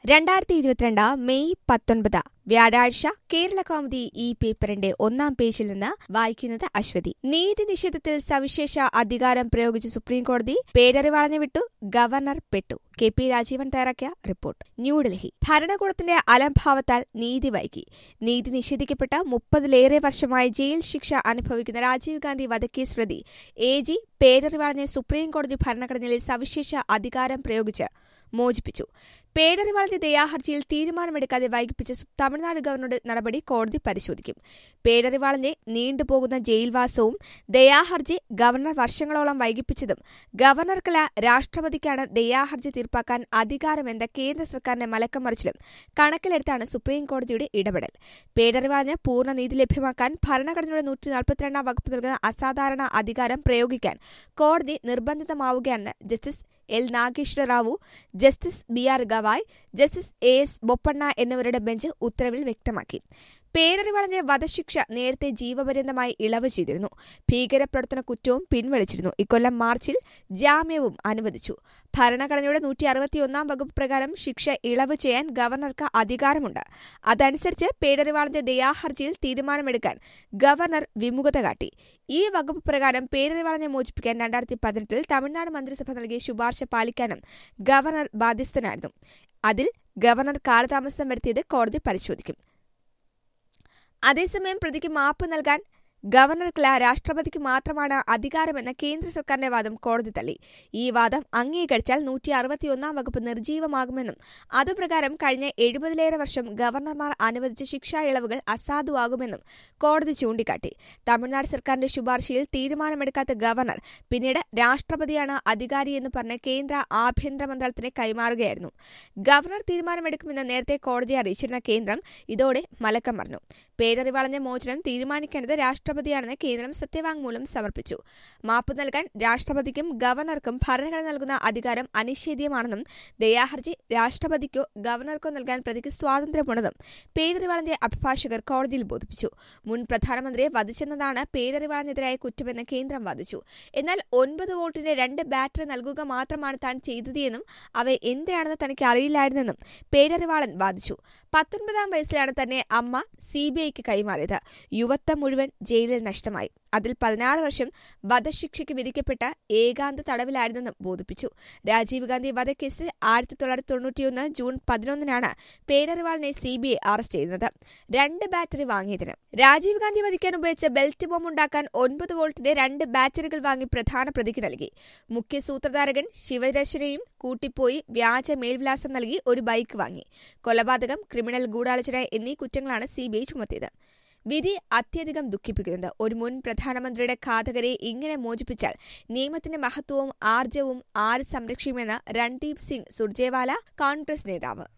രണ്ടായിരത്തി ഇരുപത്തിരണ്ട് മെയ് പത്തൊൻപത് വ്യാഴാഴ്ച കേരള കൗമുദി ഈ പേപ്പറിന്റെ ഒന്നാം പേജിൽ നിന്ന് വായിക്കുന്നത് അശ്വതി നീതി നിഷേധത്തിൽ സവിശേഷ അധികാരം പ്രയോഗിച്ച് സുപ്രീംകോടതി പേരറിവാളഞ്ഞു വിട്ടു ഗവർണർ പെട്ടു കെ പി രാജീവൻ തയ്യാറാക്കിയ റിപ്പോർട്ട് ന്യൂഡൽഹി ഭരണകൂടത്തിന്റെ അലംഭാവത്താൽ നീതി വൈകി നീതി നിഷേധിക്കപ്പെട്ട മുപ്പതിലേറെ വർഷമായി ജയിൽ ശിക്ഷ അനുഭവിക്കുന്ന രാജീവ് ഗാന്ധി വധക്കേസ് പ്രതി എ ജി പേരറിവാളഞ്ഞെ സുപ്രീംകോടതി ഭരണഘടനയിലെ സവിശേഷ അധികാരം പ്രയോഗിച്ച് മോചിപ്പിച്ചു പേരറിവാളഞ്ഞ ദയാഹർജിയിൽ തീരുമാനമെടുക്കാതെ വൈകിപ്പിച്ച തമിഴ്നാട് ഗവർണറുടെ നടപടി കോടതി പരിശോധിക്കും പേരറിവാളഞ്ഞെ നീണ്ടുപോകുന്ന ജയിൽവാസവും ദയാഹർജി ഗവർണർ വർഷങ്ങളോളം വൈകിപ്പിച്ചതും ഗവർണർക്കല്ല രാഷ്ട്രപതിക്കാണ് ദയാഹർജി തീർപ്പാക്കാൻ അധികാരമെന്ന കേന്ദ്ര സർക്കാരിന്റെ മലക്കം മറിച്ചിലും കണക്കിലെടുത്താണ് സുപ്രീംകോടതിയുടെ ഇടപെടൽ പേരറിവാളഞ്ഞ് പൂർണ്ണ നീതി ലഭ്യമാക്കാൻ ഭരണഘടനയുടെ നൂറ്റി നാൽപ്പത്തിരണ്ടാം വകുപ്പ് നൽകുന്ന അസാധാരണ അധികാരം പ്രയോഗിക്കാൻ കോടതി നിർബന്ധിതമാവുകയാണെന്ന് Justice L Nageswara Rao Justice B R Gavai Justice A S Bopanna എന്നിവരുടെ ബെഞ്ച് ഉത്തരവിൽ വ്യക്തമാക്കി പേരറിവളഞ്ഞ വധശിക്ഷ നേരത്തെ ജീവപര്യന്തമായി ഇളവ് ചെയ്തിരുന്നു ഭീകരപ്രവർത്തന കുറ്റവും പിൻവലിച്ചിരുന്നു ഇക്കൊല്ലം മാർച്ചിൽ ജാമ്യവും അനുവദിച്ചു ഭരണഘടനയുടെ നൂറ്റി അറുപത്തിയൊന്നാം വകുപ്പ് പ്രകാരം ശിക്ഷ ഇളവ് ചെയ്യാൻ ഗവർണർക്ക് അധികാരമുണ്ട് അതനുസരിച്ച് പേരറിവാളന്റെ ദയാഹർജിയിൽ തീരുമാനമെടുക്കാൻ ഗവർണർ വിമുഖത കാട്ടി ഈ വകുപ്പ് പ്രകാരം പേരറിവാളനെ മോചിപ്പിക്കാൻ രണ്ടായിരത്തി പതിനെട്ടിൽ തമിഴ്നാട് മന്ത്രിസഭ നൽകിയ ശുപാർശ പാലിക്കാനും ഗവർണർ ബാധ്യസ്ഥനായിരുന്നു അതിൽ ഗവർണർ കാലതാമസം വരുത്തിയത് കോടതി പരിശോധിക്കും അതേസമയം പ്രതിക്ക് മാപ്പ് നൽകാൻ ഗവർണർക്കല്ല രാഷ്ട്രപതിക്ക് മാത്രമാണ് അധികാരമെന്ന കേന്ദ്ര സർക്കാരിന്റെ വാദം കോടതി തള്ളി ഈ വാദം അംഗീകരിച്ചാൽ നൂറ്റി അറുപത്തിയൊന്നാം വകുപ്പ് നിർജീവമാകുമെന്നും അതുപ്രകാരം കഴിഞ്ഞ എഴുപതിലേറെ വർഷം ഗവർണർമാർ അനുവദിച്ച ശിക്ഷാ ഇളവുകൾ അസാധുവാകുമെന്നും കോടതി ചൂണ്ടിക്കാട്ടി തമിഴ്നാട് സർക്കാരിന്റെ ശുപാർശയിൽ തീരുമാനമെടുക്കാത്ത ഗവർണർ പിന്നീട് രാഷ്ട്രപതിയാണ് അധികാരിയെന്ന് പറഞ്ഞ് കേന്ദ്ര ആഭ്യന്തര മന്ത്രാലയത്തിന് കൈമാറുകയായിരുന്നു ഗവർണർ തീരുമാനമെടുക്കുമെന്ന് നേരത്തെ കോടതിയെ അറിയിച്ചിരുന്ന കേന്ദ്രം ഇതോടെ മലക്കം പറഞ്ഞു പേരറിവാളഞ്ഞ മോചനം തീരുമാനിക്കേണ്ടത് രാഷ്ട്ര രാഷ്ട്രപതിയാണെന്ന് കേന്ദ്രം സത്യവാങ്മൂലം സമർപ്പിച്ചു മാപ്പ് നൽകാൻ രാഷ്ട്രപതിക്കും ഗവർണർക്കും ഭരണഘടന നൽകുന്ന അധികാരം അനിഷേധ്യമാണെന്നും ദയാഹർജി രാഷ്ട്രപതിക്കോ ഗവർണർക്കോ നൽകാൻ പ്രതിക്ക് സ്വാതന്ത്ര്യമുണ്ടെന്നും പേരറിവാളന്റെ അഭിഭാഷകർ കോടതിയിൽ ബോധിപ്പിച്ചു മുൻ പ്രധാനമന്ത്രിയെ വധിച്ചെന്നതാണ് പേരറിവാളിനെതിരായ കുറ്റമെന്ന് കേന്ദ്രം വാദിച്ചു എന്നാൽ ഒൻപത് വോട്ടിന്റെ രണ്ട് ബാറ്ററി നൽകുക മാത്രമാണ് താൻ ചെയ്തതെന്നും അവ എന്തിനാണെന്ന് തനിക്ക് അറിയില്ലായിരുന്നെന്നും പേരറിവാളൻ വാദിച്ചു പത്തൊൻപതാം വയസ്സിലാണ് തന്നെ അമ്മ സിബിഐക്ക് കൈമാറിയത് യുവത്വം മുഴുവൻ ജയിലിൽ നഷ്ടമായി അതിൽ പതിനാറ് വർഷം വധശിക്ഷയ്ക്ക് വിധിക്കപ്പെട്ട ഏകാന്ത തടവിലായിരുന്നെന്നും ബോധിപ്പിച്ചു രാജീവ് ഗാന്ധി വധക്കേസിൽ ആയിരത്തി തൊള്ളായിരത്തി തൊണ്ണൂറ്റിയൊന്ന് ജൂൺ പതിനൊന്നിനാണ് പേരറിവാളിനെ സിബിഐ അറസ്റ്റ് ചെയ്യുന്നത് രണ്ട് ബാറ്ററി വാങ്ങിയതിന് രാജീവ് ഗാന്ധി വധിക്കാൻ ഉപയോഗിച്ച ബെൽറ്റ് ബോംബ് ഉണ്ടാക്കാൻ ഒൻപത് വോൾട്ടിന്റെ രണ്ട് ബാറ്ററികൾ വാങ്ങി പ്രധാന പ്രതിക്ക് നൽകി മുഖ്യ സൂത്രധാരകൻ ശിവരശനെയും കൂട്ടിപ്പോയി വ്യാജ മേൽവിലാസം നൽകി ഒരു ബൈക്ക് വാങ്ങി കൊലപാതകം ക്രിമിനൽ ഗൂഢാലോചന എന്നീ കുറ്റങ്ങളാണ് സിബിഐ ചുമത്തിയത് വിധി അത്യധികം ദുഃഖിപ്പിക്കുന്നുണ്ട് ഒരു മുൻ പ്രധാനമന്ത്രിയുടെ ഘാതകരെ ഇങ്ങനെ മോചിപ്പിച്ചാൽ നിയമത്തിന്റെ മഹത്വവും ആർജവും ആര് സംരക്ഷിക്കുമെന്ന് രൺദീപ് സിംഗ് സുർജേവാല കോൺഗ്രസ് നേതാവ്